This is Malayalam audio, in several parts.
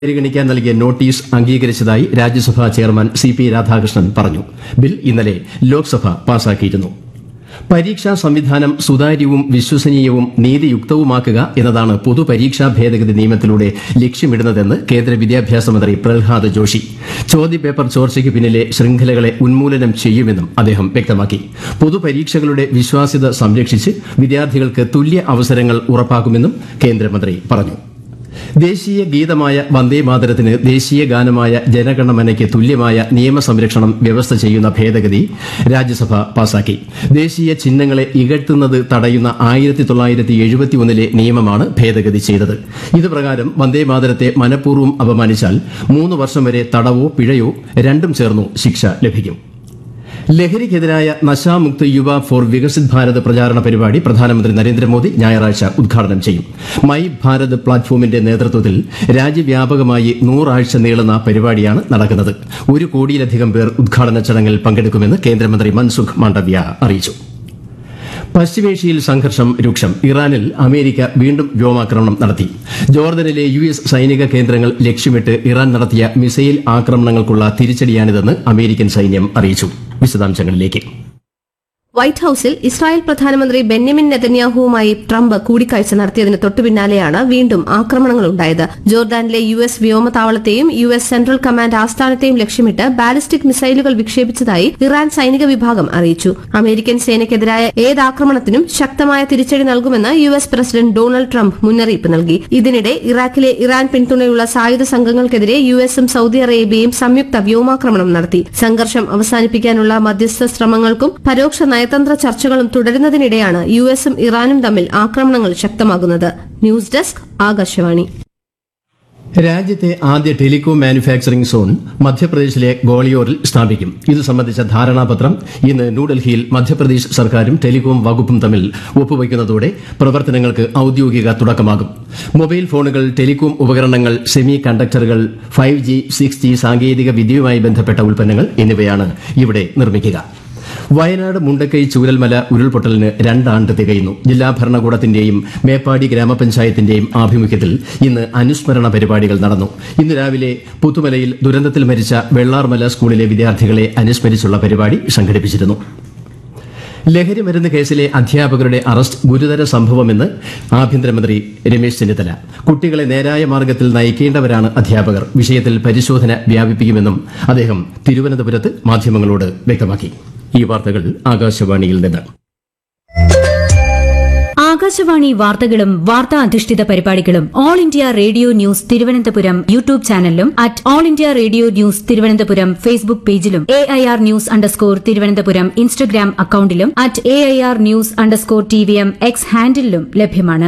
പരിഗണിക്കാൻ നൽകിയ നോട്ടീസ് അംഗീകരിച്ചതായി Rajya Sabha chairman C P Radhakrishnan പറഞ്ഞു ബിൽ ഇന്നലെ ലോക്സഭ പാസാക്കിയിരുന്നു പരീക്ഷാ സംവിധാനം സുതാര്യവും വിശ്വസനീയവും നീതിയുക്തവുമാക്കുക എന്നതാണ് പൊതുപരീക്ഷാ ഭേദഗതി നിയമത്തിലൂടെ ലക്ഷ്യമിടുന്നതെന്ന് കേന്ദ്ര വിദ്യാഭ്യാസ മന്ത്രി പ്രഹ്ലാദ് ജോഷി ചോദ്യപേപ്പർ ചോർച്ചയ്ക്ക് പിന്നിലെ ശൃംഖലകളെ ഉന്മൂലനം ചെയ്യുമെന്നും അദ്ദേഹം വ്യക്തമാക്കി പൊതുപരീക്ഷകളുടെ വിശ്വാസ്യത സംരക്ഷിച്ച് വിദ്യാർത്ഥികൾക്ക് തുല്യ അവസരങ്ങൾ ഉറപ്പാക്കുമെന്നും കേന്ദ്രമന്ത്രി പറഞ്ഞു ദേശീയ ഗീതമായ വന്ദേ മാതരത്തിന് ദേശീയ ഗാനമായ ജനഗണമനയ്ക്ക് തുല്യമായ നിയമസംരക്ഷണം വ്യവസ്ഥ ചെയ്യുന്ന ഭേദഗതി രാജ്യസഭ പാസാക്കി ദേശീയ ചിഹ്നങ്ങളെ ഇകഴ്ത്തുന്നത് തടയുന്ന ആയിരത്തി തൊള്ളായിരത്തി എഴുപത്തിയൊന്നിലെ നിയമമാണ് ഭേദഗതി ചെയ്തത് ഇത് പ്രകാരം വന്ദേ മാതരത്തെ മനഃപൂർവ്വം അപമാനിച്ചാൽ മൂന്ന് വർഷം വരെ തടവോ പിഴയോ രണ്ടും ചേർന്നു ശിക്ഷ ലഭിക്കും ലഹരിക്കെതിരായ നശാമുക്ത് യുവ ഫോർ വികസിത് ഭാരത് പ്രചാരണ പരിപാടി പ്രധാനമന്ത്രി നരേന്ദ്രമോദി ഞായറാഴ്ച ഉദ്ഘാടനം ചെയ്യും മൈ ഭാരത് പ്ലാറ്റ്ഫോമിന്റെ നേതൃത്വത്തിൽ രാജ്യവ്യാപകമായി നൂറാഴ്ച നീളുന്ന പരിപാടിയാണ് നടക്കുന്നത് ഒരു കോടിയിലധികം പേർ ഉദ്ഘാടന ചടങ്ങിൽ പങ്കെടുക്കുമെന്ന് കേന്ദ്രമന്ത്രി മൻസുഖ് മാണ്ഡവ്യ അറിയിച്ചു പശ്ചിമേഷ്യയിൽ സംഘർഷം രൂക്ഷം ഇറാനിൽ അമേരിക്ക വീണ്ടും വ്യോമാക്രമണം നടത്തി ജോർദനിലെ യു എസ് സൈനിക കേന്ദ്രങ്ങൾ ലക്ഷ്യമിട്ട് ഇറാൻ നടത്തിയ മിസൈൽ ആക്രമണങ്ങൾക്കുള്ള തിരിച്ചടിയാണിതെന്ന് അമേരിക്കൻ സൈന്യം അറിയിച്ചു വിശദാംശങ്ങളിലേക്ക് വൈറ്റ് ഹൌസിൽ ഇസ്രായേൽ പ്രധാനമന്ത്രി ബെന്യമിൻ നെതന്യാഹുവുമായി ട്രംപ് കൂടിക്കാഴ്ച നടത്തിയതിന് തൊട്ടുപിന്നാലെയാണ് വീണ്ടും ആക്രമണങ്ങൾ ഉണ്ടായത് ജോർദാനിലെ യു എസ് വ്യോമതാവളത്തെയും യു എസ് സെൻട്രൽ കമാൻഡ് ആസ്ഥാനത്തെയും ലക്ഷ്യമിട്ട് ബാലിസ്റ്റിക് മിസൈലുകൾ വിക്ഷേപിച്ചതായി ഇറാൻ സൈനിക വിഭാഗം അറിയിച്ചു അമേരിക്കൻ സേനയ്ക്കെതിരായ ഏത് ആക്രമണത്തിനും ശക്തമായ തിരിച്ചടി നൽകുമെന്ന് U S president Donald Trump മുന്നറിയിപ്പ് നൽകി ഇതിനിടെ ഇറാഖിലെ ഇറാൻ പിന്തുണയുള്ള സായുധ സംഘങ്ങൾക്കെതിരെ യു എസും സൌദി അറേബ്യയും സംയുക്ത വ്യോമാക്രമണം നടത്തി സംഘർഷം അവസാനിപ്പിക്കാനുള്ള മധ്യസ്ഥ ശ്രമങ്ങൾക്കും പരോക്ഷ നയതന്ത്ര ചർച്ചകളും തുടരുന്നതിനിടെയാണ് യു എസും ഇറാനും തമ്മിൽ ആക്രമണങ്ങൾ ശക്തമാകുന്നത് ന്യൂസ് ഡെസ്ക് ആകാശവാണി രാജ്യത്തെ ആദ്യ ടെലികോം മാനുഫാക്ചറിംഗ് സോൺ മധ്യപ്രദേശിലെ ഗോളിയോറിൽ സ്ഥാപിക്കും ഇത് സംബന്ധിച്ച ധാരണാപത്രം ഇന്ന് ന്യൂഡൽഹിയിൽ മധ്യപ്രദേശ് സർക്കാരും ടെലികോം വകുപ്പും തമ്മിൽ ഒപ്പുവയ്ക്കുന്നതോടെ പ്രവർത്തനങ്ങൾക്ക് ഔദ്യോഗിക തുടക്കമാകും മൊബൈൽ ഫോണുകൾ ടെലികോം ഉപകരണങ്ങൾ സെമി കണ്ടക്ടറുകൾ ഫൈവ് ജി സിക്സ് ജി സാങ്കേതിക വിദ്യയുമായി ബന്ധപ്പെട്ട ഉൽപ്പന്നങ്ങൾ എന്നിവയാണ് ഇവിടെ നിർമ്മിക്കുക വയനാട് മുണ്ടക്കൈ ചൂരൽമല ഉരുൾപൊട്ടലിന് രണ്ടാണ്ട് തികയുന്നു ജില്ലാ ഭരണകൂടത്തിന്റെയും മേപ്പാടി ഗ്രാമപഞ്ചായത്തിന്റെയും ആഭിമുഖ്യത്തിൽ ഇന്ന് അനുസ്മരണ പരിപാടികൾ നടന്നു ഇന്ന് രാവിലെ പുത്തുമലയിൽ ദുരന്തത്തിൽ മരിച്ച വെള്ളാർമല സ്കൂളിലെ വിദ്യാർത്ഥികളെ അനുസ്മരിച്ചുള്ള പരിപാടി സംഘടിപ്പിച്ചിരുന്നു ലഹരി മരുന്ന് കേസിലെ അധ്യാപകരുടെ അറസ്റ്റ് ഗുരുതര സംഭവമെന്ന് ആഭ്യന്തരമന്ത്രി രമേശ് ചെന്നിത്തല കുട്ടികളെ നേരായ മാർഗത്തിൽ നയിക്കേണ്ടവരാണ് അധ്യാപകർ വിഷയത്തിൽ പരിശോധന വ്യാപിപ്പിക്കുമെന്നും അദ്ദേഹം തിരുവനന്തപുരത്ത് മാധ്യമങ്ങളോട് വ്യക്തമാക്കി ഈ വാർത്തകൾ ആകാശവാണിയിൽ നിന്ന് ആകാശവാണി വാർത്തകളും വാർത്താ അധിഷ്ഠിത പരിപാടികളും All India Radio News Thiruvananthapuram YouTube ചാനലിലും at All India Radio News Thiruvananthapuram Facebook പേജിലും A I R news underscore Thiruvananthapuram Instagram അക്കൌണ്ടിലും at A I R news underscore T V M X ഹാൻഡിലും ലഭ്യമാണ്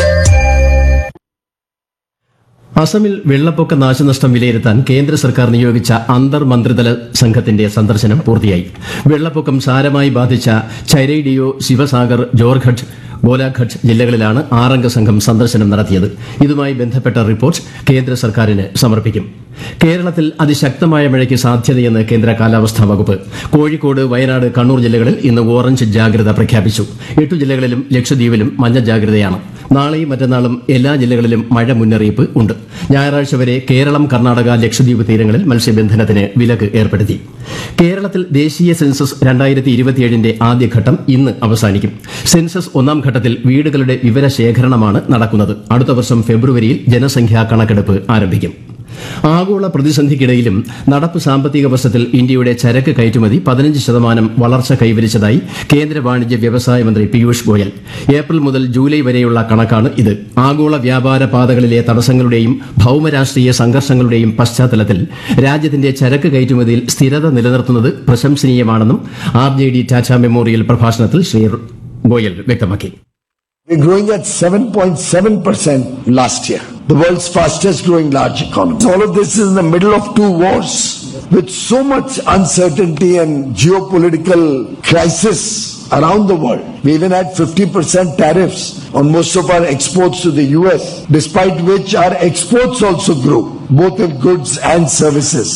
അസമിൽ വെള്ളപ്പൊക്ക നാശനഷ്ടം വിലയിരുത്താൻ കേന്ദ്ര സർക്കാർ നിയോഗിച്ച അന്തർ മന്ത്രിതല സംഘത്തിന്റെ സന്ദർശനം പൂർത്തിയായി വെള്ളപ്പൊക്കം സാരമായി ബാധിച്ച ചൈരൈഡിയോ ശിവസാഗർ ജോർഘട്ട് ഗോലാഘട്ട് ജില്ലകളിലാണ് ആറംഗ സംഘം സന്ദർശനം നടത്തിയത് ഇതുമായി ബന്ധപ്പെട്ട റിപ്പോർട്ട് കേന്ദ്ര സർക്കാരിന് സമർപ്പിക്കും കേരളത്തിൽ അതിശക്തമായ മഴയ്ക്ക് സാധ്യതയെന്ന് കേന്ദ്ര കാലാവസ്ഥാ വകുപ്പ് കോഴിക്കോട് വയനാട് കണ്ണൂർ ജില്ലകളിൽ ഇന്ന് ഓറഞ്ച് ജാഗ്രത പ്രഖ്യാപിച്ചു എട്ടു ജില്ലകളിലും ലക്ഷദ്വീപിലും മഞ്ഞ ജാഗ്രതയാണ് നാളെയും മറ്റന്നാളും എല്ലാ ജില്ലകളിലും മഴ മുന്നറിയിപ്പ് ഉണ്ട് ഞായറാഴ്ച വരെ കേരളം കർണാടക ലക്ഷദ്വീപ് തീരങ്ങളിൽ മത്സ്യബന്ധനത്തിന് വിലക്ക് ഏർപ്പെടുത്തി കേരളത്തിൽ ദേശീയ സെൻസസ് രണ്ടായിരത്തി ഇരുപത്തിയേഴിന്റെ ആദ്യഘട്ടം ഇന്ന് അവസാനിക്കും സെൻസസ് ഒന്നാം ഘട്ടത്തിൽ വീടുകളുടെ വിവരശേഖരണമാണ് നടക്കുന്നത് അടുത്ത വർഷം ഫെബ്രുവരിയിൽ ജനസംഖ്യാ കണക്കെടുപ്പ് ആരംഭിക്കും ആഗോള പ്രതിസന്ധിക്കിടയിലും നടപ്പ് സാമ്പത്തിക വർഷത്തിൽ ഇന്ത്യയുടെ ചരക്ക് കയറ്റുമതി പതിനഞ്ച് ശതമാനം വളർച്ച കൈവരിച്ചതായി കേന്ദ്ര വാണിജ്യ വ്യവസായ മന്ത്രി പീയൂഷ് ഗോയൽ ഏപ്രിൽ മുതൽ ജൂലൈ വരെയുള്ള കണക്കാണ് ഇത് ആഗോള വ്യാപാര പാതകളിലെ തടസ്സങ്ങളുടെയും ഭൌമരാഷ്ട്രീയ സംഘർഷങ്ങളുടെയും പശ്ചാത്തലത്തിൽ രാജ്യത്തിന്റെ ചരക്ക് കയറ്റുമതിയിൽ സ്ഥിരത നിലനിർത്തുന്നത് പ്രശംസനീയമാണെന്നും R J D Tata memorial പ്രഭാഷണത്തിൽ ശ്രീ ഗോയൽ വ്യക്തമാക്കി We're growing at 7.7% last year, the world's fastest growing large economy. All of this is in the middle of two wars with so much uncertainty and geopolitical crisis around the world. We even had 50% tariffs on most of our exports to the US, despite which our exports also grew, both in goods and services.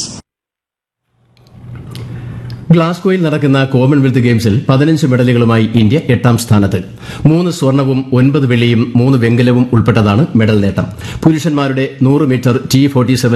ഗ്ലാസ്ഗോയിൽ നടക്കുന്ന കോമൺവെൽത്ത് ഗെയിംസിൽ പതിനഞ്ച് മെഡലുകളുമായി ഇന്ത്യ എട്ടാം സ്ഥാനത്ത് മൂന്ന് സ്വർണവും ഒൻപത് വെള്ളിയും മൂന്ന് വെങ്കലവും ഉൾപ്പെട്ടതാണ് മെഡൽ നേട്ടം പുരുഷന്മാരുടെ നൂറ് മീറ്റർ ടി ഫോർട്ടി